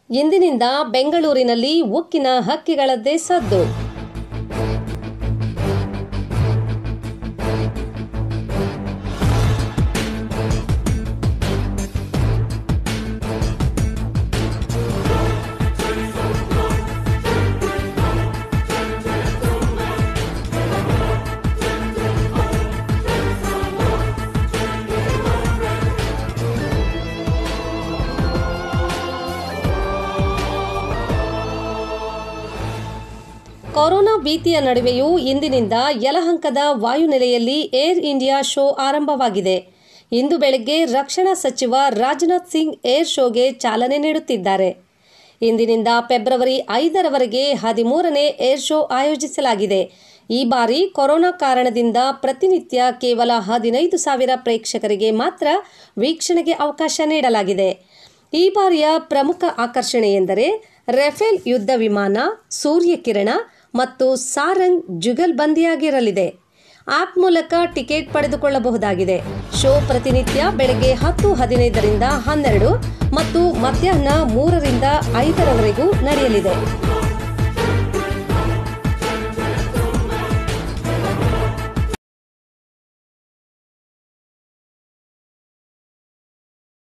ಇಂದಿನಿಂದ ಬೆಂಗಳೂರಿನಲ್ಲಿ ಉಕ್ಕಿನ ಹಕ್ಕಿಗಳದ್ದೇ ಸದ್ದು ಕೊರೋನಾ ಭೀತಿಯ ನಡುವೆಯೂ ಇಂದಿನಿಂದ ಯಲಹಂಕದ ವಾಯುನೆಲೆಯಲ್ಲಿ ಏರ್ ಇಂಡಿಯಾ ಶೋ ಆರಂಭವಾಗಿದೆ ಇಂದು ಬೆಳಗ್ಗೆ ರಕ್ಷಣಾ ಸಚಿವ ರಾಜನಾಥ್ ಸಿಂಗ್ ಏರ್ ಶೋಗೆ ಚಾಲನೆ ನೀಡುತ್ತಿದ್ದಾರೆ ಇಂದಿನಿಂದ ಫೆಬ್ರವರಿ ಐದರವರೆಗೆ ಹದಿಮೂರನೇ ಏರ್ ಶೋ ಆಯೋಜಿಸಲಾಗಿದೆ ಈ ಬಾರಿ ಕೊರೋನಾ ಕಾರಣದಿಂದ ಪ್ರತಿನಿತ್ಯ ಕೇವಲ ಹದಿನೈದು ಸಾವಿರ ಪ್ರೇಕ್ಷಕರಿಗೆ ಮಾತ್ರ ವೀಕ್ಷಣೆಗೆ ಅವಕಾಶ ನೀಡಲಾಗಿದೆ ಈ ಬಾರಿಯ ಪ್ರಮುಖ ಆಕರ್ಷಣೆ ಎಂದರೆ ರೆಫೇಲ್ ಯುದ್ಧ ವಿಮಾನ ಸೂರ್ಯಕಿರಣ ಮತ್ತು ಸಾರಂಗ್ ಜುಗಲ್ಬಂದಿಯಾಗಿರಲಿದೆ ಆಪ್ ಮೂಲಕ ಟಿಕೆಟ್ ಪಡೆದುಕೊಳ್ಳಬಹುದಾಗಿದೆ ಶೋ ಪ್ರತಿನಿತ್ಯ ಬೆಳಗ್ಗೆ ಹತ್ತು ಹದಿನೈದರಿಂದ ಹನ್ನೆರಡು ಮತ್ತು ಮಧ್ಯಾಹ್ನ ಮೂರರಿಂದ ಐದರವರೆಗೂ ನಡೆಯಲಿದೆ